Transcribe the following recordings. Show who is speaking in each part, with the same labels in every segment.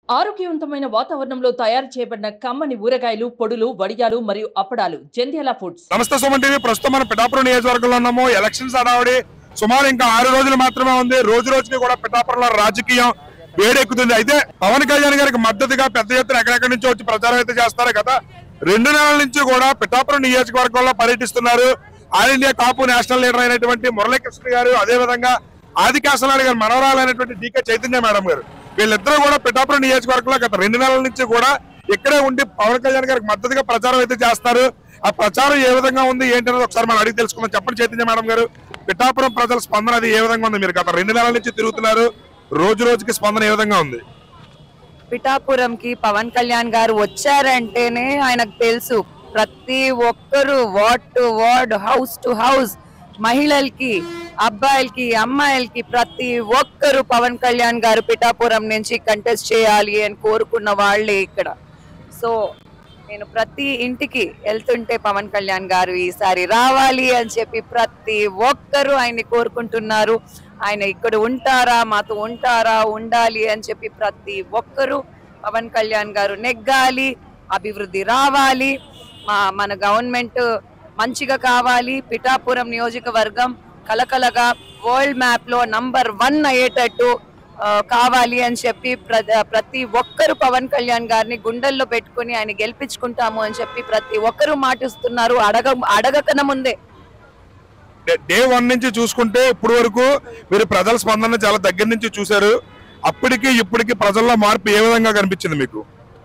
Speaker 1: ఆరోగ్యవంతమైన వాతావరణంలో తయారు చేయబడిన కమ్మని ఊరగాయలు పొడులు వడియాలు మరియు అప్పడాలు జంధ్యాల ఫుడ్స్
Speaker 2: నమస్తే సుమన్ టీవీ ప్రస్తుతం మనం పిఠాపురం నియోజకవర్గంలో ఉన్నాము ఎలక్షన్స్ హడావుడి సుమారు ఇంకా ఆరు రోజులు మాత్రమే ఉంది రోజు రోజుకి కూడా పిఠాపురంలో రాజకీయం వేడెక్కుతుంది అయితే పవన్ కళ్యాణ్ గారికి మద్దతుగా పెద్ద ఎత్తున ఎక్కడెక్కడి నుంచో వచ్చి ప్రచారం అయితే చేస్తారు కదా రెండు నెలల నుంచి కూడా పిఠాపురం నియోజకవర్గంలో పర్యటిస్తున్నారు all India Kapu national leader అయినటువంటి మురళీకృష్ణ గారు అదే విధంగా ఆదికాసనాడు గారు మనవరాలైనటువంటి డీకే చైతన్య మేడం గారు వీళ్ళిద్దరూ కూడా పిఠాపురం నియోజకవర్గంలో గత రెండు నెలల నుంచి కూడా ఇక్కడే ఉండి పవన్ కళ్యాణ్ గారికి మద్దతుగా ప్రచారం అయితే చేస్తారు ఆ ప్రచారం ఏ విధంగా ఉంది ఏంటనేది ఒకసారి మనం అడిగి తెలుసుకుందాం చెప్పండి చైతన్య మేడం గారు పిఠాపురం ప్రజల స్పందన అది ఏ విధంగా ఉంది మీరు గత రెండు నెలల నుంచి తిరుగుతున్నారు రోజు రోజుకి స్పందన ఏ విధంగా ఉంది
Speaker 3: పిఠాపురంకి పవన్ కళ్యాణ్ గారు వచ్చారంటేనే ఆయనకు తెలుసు ప్రతి ఒక్కరు ward to ward house to house మహిళలకి అబ్బాయిలకి అమ్మాయిలకి ప్రతి ఒక్కరు పవన్ కళ్యాణ్ గారు పిఠాపురం నుంచి కంటెస్ట్ చేయాలి అని కోరుకున్న వాళ్ళే ఇక్కడ సో నేను ప్రతి ఇంటికి వెళ్తుంటే పవన్ కళ్యాణ్ గారు ఈసారి రావాలి అని చెప్పి ప్రతి ఒక్కరూ ఆయన్ని కోరుకుంటున్నారు ఆయన ఇక్కడ ఉంటారా మాతో ఉంటారా ఉండాలి అని చెప్పి ప్రతి ఒక్కరూ పవన్ కళ్యాణ్ గారు నెగ్గాలి అభివృద్ధి రావాలి మా మన గవర్నమెంట్ మంచిగా కావాలి పిఠాపురం నియోజకవర్గం కలకలగా వరల్డ్ మ్యాప్ లో నంబర్ వన్ అయ్యేటట్టు ఆ, కావాలి అని చెప్పి ప్ర- ప్రతి ఒక్కరు పవన్ కళ్యాణ్ గారిని గుండెల్లో పెట్టుకుని ఆయన గెలిపించుకుంటాము అని చెప్పి ప్రతి ఒక్కరు మాటిస్తున్నారు అడగ అడగకన ముందే
Speaker 2: డే- డే వన్ నుంచి చూసుకుంటే ఇప్పుడు వరకు మీరు ప్రజల స్పందన చాలా దగ్గర నుంచి చూశారు అప్పటికి ఇప్పటికి ప్రజల్లో మార్పు ఏ విధంగా కనిపించింది మీకు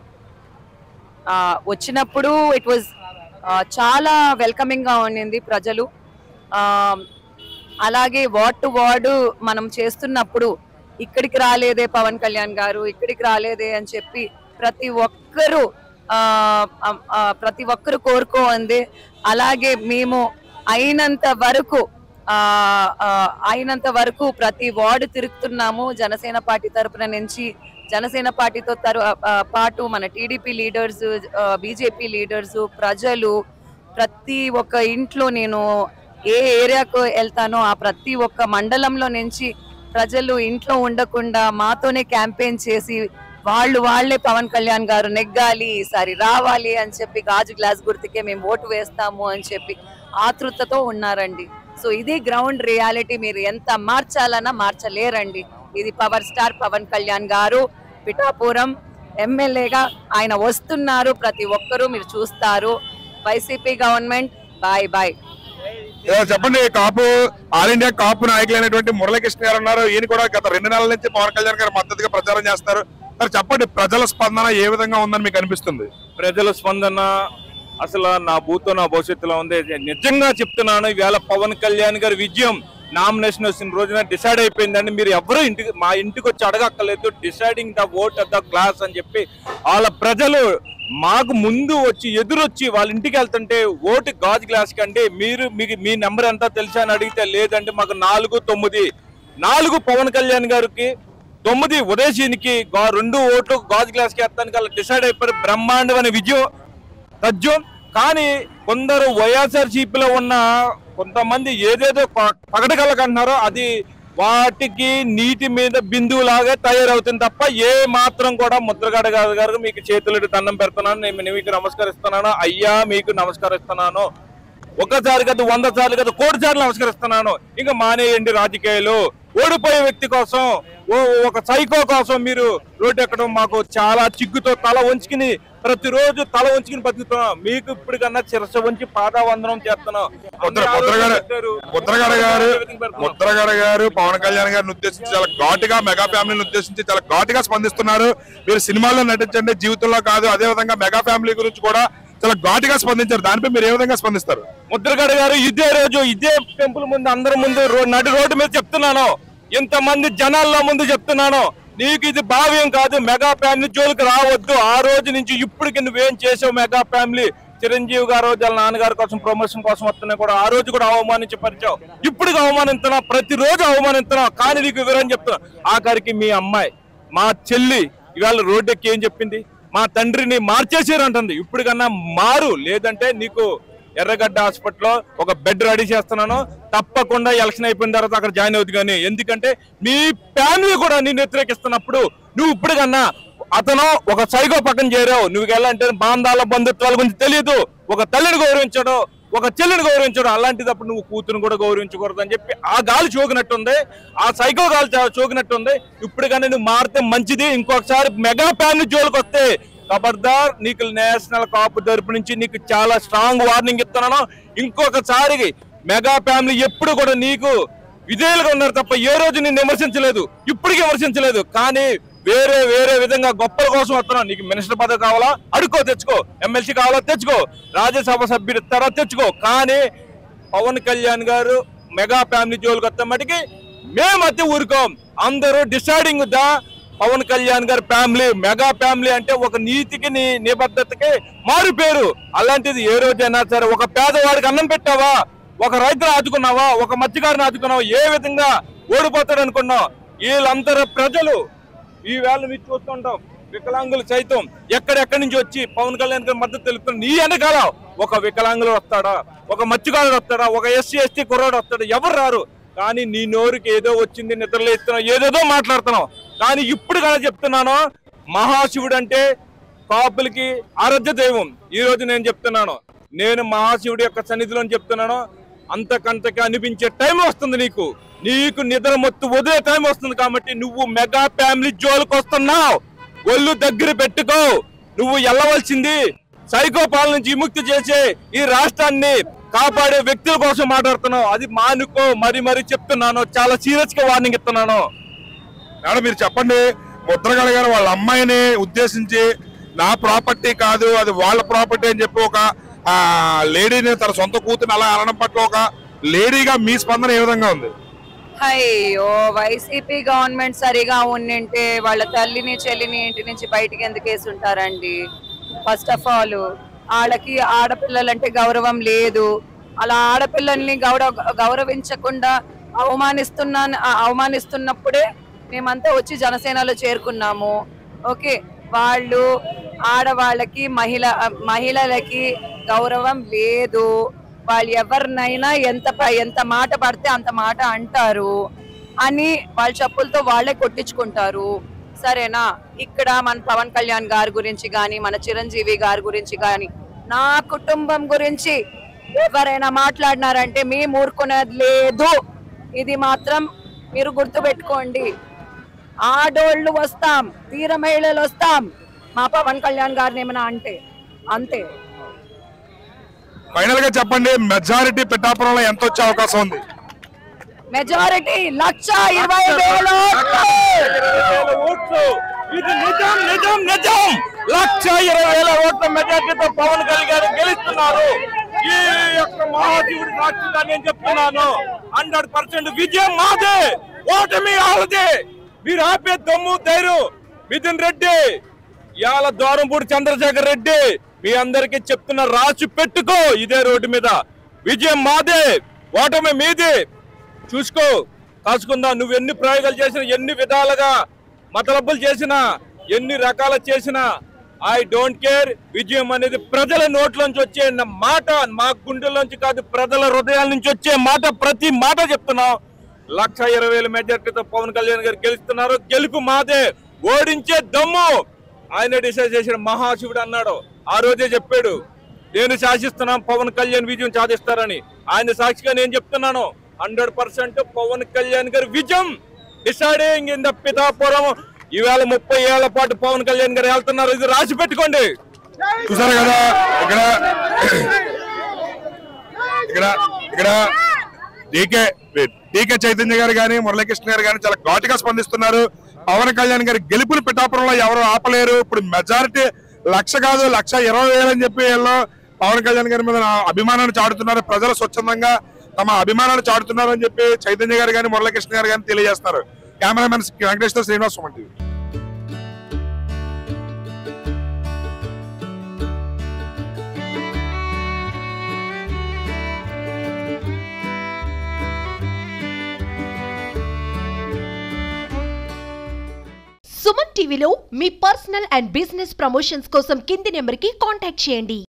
Speaker 3: ఆ, వచ్చినప్పుడు ఇట్ వాజ్ చాలా వెల్కమింగ్ గా ఉండింది ప్రజలు ఆ, అలాగే వార్డ్ టు వార్డు మనం చేస్తున్నప్పుడు ఇక్కడికి రాలేదే పవన్ కళ్యాణ్ గారు ఇక్కడికి రాలేదే అని చెప్పి ప్రతి ఒక్కరు ఆ, ఆ, ఆ, ప్రతి ఒక్కరు కోరుకోంది అలాగే మేము అయినంత వరకు ఆ, ఆ, అయినంత వరకు ప్రతి వార్డు తిరుగుతున్నాము జనసేన పార్టీ తరపున నుంచి జనసేన పార్టీతో తరు ఆ, పాటు మన టీడీపీ లీడర్స్ బీజేపీ లీడర్స్ ప్రజలు ప్రతి ఒక్క ఇంట్లో నేను ఏ ఏరియాకు వెళ్తానో ఆ ప్రతి ఒక్క మండలంలో నుంచి ప్రజలు ఇంట్లో ఉండకుండా మాతోనే క్యాంపెయిన్ చేసి వాళ్ళు వాళ్ళే పవన్ కళ్యాణ్ గారు నెగ్గాలి ఈసారి రావాలి అని చెప్పి గాజు గ్లాస్ గుర్తుకే మేము ఓటు వేస్తాము అని చెప్పి ఆతృతతో ఉన్నారండి సో ఇది గ్రౌండ్ రియాలిటీ మీరు ఎంత మార్చాలన్నా మార్చలేరండి ఇది పవర్ స్టార్ పవన్ కళ్యాణ్ గారు పిఠాపురం ఎమ్మెల్యేగా ఆయన వస్తున్నారు ప్రతి ఒక్కరూ మీరు చూస్తారు వైసీపీ గవర్నమెంట్ బాయ్ బాయ్
Speaker 2: ఏ, చెప్పండి కాపు ఆల్ ఇండియా కాపు నాయకులైనటువంటి మురళీకృష్ణ గారు ఉన్నారు ఈయన కూడా గత రెండు నెలల నుంచి పవన్ కళ్యాణ్ గారు మద్దతుగా ప్రచారం చేస్తారు మరి చెప్పండి ప్రజల స్పందన ఏ విధంగా ఉందని మీకు అనిపిస్తుంది
Speaker 4: ప్రజల స్పందన అసలు నా భూతో నా భవిష్యత్తులో ఉంది నిజంగా చెప్తున్నాను ఈవేళ పవన్ కళ్యాణ్ గారి విజయం నామినేషన్ వచ్చిన రోజున డిసైడ్ అయిపోయిందండి మీరు ఎవరు ఇంటికి మా ఇంటికి వచ్చి అడగక్కర్లేదు deciding the vote at the class అని చెప్పి వాళ్ళ ప్రజలు మాకు ముందు వచ్చి ఎదురొచ్చి వాళ్ళ ఇంటికి వెళ్తుంటే ఓటు గాజు గ్లాస్ కండి మీరు మీకు మీ నెంబర్ ఎంత తెలుసా అని అడిగితే లేదంటే మాకు నాలుగు తొమ్మిది నాలుగు పవన్ కళ్యాణ్ గారికి తొమ్మిది ఉదయశీనికి గా- రెండు ఓట్లు గాజు గ్లాస్ కి ఎత్తానికి అలా డిసైడ్ అయిపోయి బ్రహ్మాండమైన విజయం తథ్యం కానీ కొందరు వైఎస్ఆర్ లో ఉన్న కొంతమంది ఏదేదో ప- పగడగలకంటున్నారో అది వాటికి నీటి మీద బిందువులాగా తయారవుతుంది తప్ప ఏ మాత్రం కూడా ముద్రగడ గారు గారు మీకు చేతులెట్టి దండం పెడుతున్నాను నేను మీకు నమస్కరిస్తున్నాను అయ్యా మీకు నమస్కరిస్తున్నాను ఒకసారి కదా వంద సార్లు కదా కోటి సార్లు నమస్కరిస్తున్నాను ఇంకా మానేయండి రాజకీయాలు ఓడిపోయే వ్యక్తి కోసం ఓ ఒక సైకో కోసం మీరు రోడ్డు ఎక్కడం మాకు చాలా చిగ్గుతో తల వంచుకుని ప్రతిరోజు తల వంచుకుని బతుకుతున్నాం మీకు ఇప్పుడు కన్నా చిరస వంచి పాదావందనం చేస్తున్నాం
Speaker 2: ముద్ర ముద్రగడ ముద్రగడ గారు ముద్రగడ గారు పవన్ కళ్యాణ్ గారిని ఉద్దేశించి చాలా ఘాటుగా మెగా ఫ్యామిలీని ఉద్దేశించి చాలా ఘాటుగా స్పందిస్తున్నారు మీరు సినిమాల్లో నటించండి జీవితంలో కాదు అదే విధంగా మెగా ఫ్యామిలీ గురించి కూడా చాలా ఘాటుగా స్పందించారు దానిపై మీరు ఏ విధంగా స్పందిస్తారు
Speaker 4: ముద్రగడ గారు ఇదే రోజు ఇదే టెంపుల్ ముందు అందరి ముందు రో- నడి రోడ్డు మీద చెప్తున్నాను ఇంతమంది జనాల్లో ముందు చెప్తున్నాను నీకు ఇది భావ్యం కాదు మెగా ఫ్యామిలీ జోలికి రావద్దు ఆ రోజు నుంచి ఇప్పటికి నువ్వేం చేసావు మెగా ఫ్యామిలీ చిరంజీవి గారు వాళ్ళ నాన్నగారి కోసం ప్రమోషన్ కోసం వస్తున్నా కూడా ఆ రోజు కూడా అవమానించి పరిచావు ఇప్పుడు అవమానిస్తున్నావు ప్రతిరోజు అవమానిస్తున్నావు కానీ నీకు వివరం చెప్తున్నా ఆఖరికి మీ అమ్మాయి మా చెల్లి ఇవాళ రోడ్డు ఎక్కి ఏం చెప్పింది మా తండ్రిని మార్చేసారు అంటుంది ఇప్పుడు కన్నా మారు లేదంటే నీకు ఎర్రగడ్డ హాస్పిటల్లో ఒక బెడ్ రెడీ చేస్తున్నాను తప్పకుండా ఎలక్షన్ అయిపోయిన తర్వాత అక్కడ జాయిన్ అవుతుంది కానీ ఎందుకంటే మీ ఫ్యామిలీ కూడా నిన్ను వ్యతిరేకిస్తున్నప్పుడు నువ్వు ఇప్పుడు కన్నా అతను ఒక సైకో పక్కన చేరావు నువ్వు వెళ్ళంటే బాంధాల బంధుత్వాల గురించి తెలియదు ఒక తల్లిని గౌరవించడం ఒక చెల్లిని గౌరవించడం అలాంటిదప్పుడు నువ్వు కూతురుని కూడా గౌరవించకూడదు అని చెప్పి ఆ గాలి చోకినట్టుంది ఆ సైకో గాలి చా- చోకినట్టుంది ఇప్పుడు కానీ నువ్వు మారితే మంచిది ఇంకొకసారి మెగా ఫ్యామిలీ జోలికి వస్తే ఖబర్దార్ నీకు నేషనల్ కాపు తరపు నుంచి నీకు చాలా స్ట్రాంగ్ వార్నింగ్ ఇస్తున్నాను ఇంకొకసారి మెగా ఫ్యామిలీ ఎప్పుడు కూడా నీకు విధేయులుగా ఉన్నారు తప్ప ఏ రోజు నేను విమర్శించలేదు ఇప్పటికీ విమర్శించలేదు కానీ వేరే వేరే విధంగా గొప్పల కోసం వస్తున్నావు నీకు మినిస్టర్ పదవి కావాలా అడుకో తెచ్చుకో ఎమ్మెల్సీ కావాలా తెచ్చుకో రాజ్యసభ సభ్యులు ఇస్తారా తెచ్చుకో కానీ పవన్ కళ్యాణ్ గారు మెగా ఫ్యామిలీ జోలికి వస్తే మటుకి మేమైతే ఊరుకోం అందరూ డిసైడింగ్ దా పవన్ కళ్యాణ్ గారి ఫ్యామిలీ మెగా ఫ్యామిలీ అంటే ఒక నీతికి నీ నిబద్ధతకి మారు పేరు అలాంటిది ఏ రోజైనా సరే ఒక పేదవాడికి అన్నం పెట్టావా ఒక రైతును ఆదుకున్నావా ఒక మత్స్యకారుని ఆదుకున్నావా ఏ విధంగా ఓడిపోతాడు అనుకున్నావు వీళ్ళందరూ ప్రజలు ఈ వేళ మీరు చూస్తుంటాం వికలాంగులు సైతం ఎక్కడెక్కడి నుంచి వచ్చి పవన్ కళ్యాణ్ గారి మద్దతు తెలుపుతున్నారు నీ వెనకాల ఒక వికలాంగులు వస్తాడా ఒక మత్స్యకారుడు వస్తాడా ఒక ఎస్సీ ఎస్టీ కుర్రాడు వస్తాడా ఎవరు రారు కానీ నీ నోరుకి ఏదో వచ్చింది నిద్రలేస్తున్నావు ఏదేదో మాట్లాడుతున్నావు కానీ ఇప్పుడు కదా చెప్తున్నాను మహాశివుడు అంటే కాపులకి ఆరాధ్య దైవం ఈ రోజు నేను చెప్తున్నాను నేను మహాశివుడి యొక్క సన్నిధిలో చెప్తున్నాను అంతకంతకి అనిపించే టైం వస్తుంది నీకు నీకు నిద్ర మొత్తు వదిలే టైం వస్తుంది కాబట్టి నువ్వు మెగా ఫ్యామిలీ జోలికి వస్తున్నావు ఒళ్ళు దగ్గర పెట్టుకో నువ్వు వెళ్ళవలసింది సైకో పాలన నుంచి విముక్తి చేసే ఈ రాష్ట్రాన్ని కాపాడే వ్యక్తుల కోసం మాట్లాడుతున్నావు అది మానుకో మరి మరి చెప్తున్నాను చాలా సీరియస్ గా వార్నింగ్ ఇస్తున్నాను
Speaker 2: మేడం మీరు చెప్పండి ముద్రగడ గారు వాళ్ళ అమ్మాయిని ఉద్దేశించి నా ప్రాపర్టీ కాదు అది వాళ్ళ ప్రాపర్టీ అని చెప్పి ఒక ఆ, లేడీని తన సొంత కూతురు అలా అనడం పట్ల ఒక లేడీగా మీ స్పందన ఏ విధంగా ఉంది
Speaker 3: అయ్యో వైసీపీ గవర్నమెంట్ సరిగా ఉండింటే వాళ్ళ తల్లిని చెల్లిని ఇంటి నుంచి బయటికి ఎందుకు వేసి ఉంటారండి ఫస్ట్ ఆఫ్ ఆల్ వాళ్ళకి ఆడపిల్లలంటే గౌరవం లేదు అలా ఆడపిల్లల్ని గౌరవ గౌరవించకుండా అవమానిస్తున్నా అవమానిస్తున్నప్పుడే మేమంతా వచ్చి జనసేనలో చేరుకున్నాము ఓకే వాళ్ళు ఆడవాళ్ళకి మహిళ మహిళలకి గౌరవం లేదు వాళ్ళు ఎవరినైనా ఎంత ప- ఎంత మాట పడితే అంత మాట అంటారు అని వాళ్ళ చెప్పులతో వాళ్ళే కొట్టించుకుంటారు సరేనా ఇక్కడ మన పవన్ కళ్యాణ్ గారి గురించి కానీ మన చిరంజీవి గారి గురించి కానీ నా కుటుంబం గురించి ఎవరైనా మాట్లాడినారంటే మేము ఊరుకునేది లేదు ఇది మాత్రం మీరు గుర్తుపెట్టుకోండి ఆడోళ్ళు వస్తాం తీర మహిళలు వస్తాం మా పవన్ కళ్యాణ్ గారిని ఏమైనా అంటే అంతే
Speaker 2: ఫైనల్ గా చెప్పండి మెజారిటీ పిఠాపురంలో ఎంత వచ్చే అవకాశం ఉంది
Speaker 3: మెజారిటీ లక్ష ఇరవై వేల ఓట్లు.
Speaker 4: వేల ఓట్లు ఇది నిజం నిజం నిజం లక్ష ఇరవై వేల ఓట్ల మెజార్టీతో పవన్ కళ్యాణ్ గెలుస్తున్నారు ఈ యొక్క మహాశివుడి సాక్షిగా నేను చెప్తున్నాను హండ్రెడ్ పర్సెంట్ విజయం మాదే ఓటమి ఆలదే మీరు ఆపే దమ్ము ధైర్యం మిథున్ రెడ్డి ఇవాళ దూరంపూడి చంద్రశేఖర్ రెడ్డి మీ అందరికీ చెప్తున్న రాసి పెట్టుకో ఇదే రోడ్డు మీద విజయం మాదే ఓటమి మీదే చూసుకో కాసుకుందాం నువ్వు ఎన్ని ప్రయోగాలు చేసినా ఎన్ని విధాలుగా మతలబ్బులు చేసినా ఎన్ని రకాల చేసినా ఐ డోంట్ కేర్ విజయం అనేది ప్రజల నోట్లోంచి వచ్చే నా మాట మా గుండెల్లోంచి కాదు ప్రజల హృదయాల నుంచి వచ్చే మాట ప్రతి మాట చెప్తున్నాం లక్ష ఇరవై వేల మెజార్టీతో పవన్ కళ్యాణ్ గారు గెలుస్తున్నారు గెలుపు మాదే ఓడించే దమ్ము ఆయన డిసైడ్ చేసిన మహాశివుడు అన్నాడు ఆ రోజే చెప్పాడు నేను శాసిస్తున్నాం పవన్ కళ్యాణ్ విజయం సాధిస్తారని ఆయన సాక్షిగా నేను చెప్తున్నాను హండ్రెడ్ పర్సెంట్ పవన్ కళ్యాణ్ గారి విజయం డిసైడింగ్ ఇన్ ద పితాపురం ఈవేళ ముప్పై ఏళ్ల పాటు పవన్ కళ్యాణ్ గారు వెళ్తున్నారు ఇది రాసి పెట్టుకోండి
Speaker 2: చూసారు కదా ఇక్కడ ఇక్కడ ఇక్కడ డీకే డీకే చైతన్య గారు కానీ మురళీకృష్ణ గారు కానీ చాలా ఘాటుగా స్పందిస్తున్నారు పవన్ కళ్యాణ్ గారి గెలుపుని పిఠాపురంలో ఎవరు ఆపలేరు ఇప్పుడు మెజారిటీ లక్ష కాదు లక్ష ఇరవై వేలు అని చెప్పి వీళ్ళు పవన్ కళ్యాణ్ గారి మీద నా అభిమానాన్ని చాటుతున్నారు ప్రజలు స్వచ్ఛందంగా తమ అభిమానాన్ని చాటుతున్నారు అని చెప్పి చైతన్య గారు కానీ మురళీకృష్ణ గారు కానీ తెలియజేస్తున్నారు కెమెరామెన్ వెంకటేశ్వర శ్రీనివాస్ సుమన్ టీవీ
Speaker 5: సుమన్ టీవీలో మీ పర్సనల్ అండ్ బిజినెస్ ప్రమోషన్స్ కోసం కింది నెంబర్కి కాంటాక్ట్ చేయండి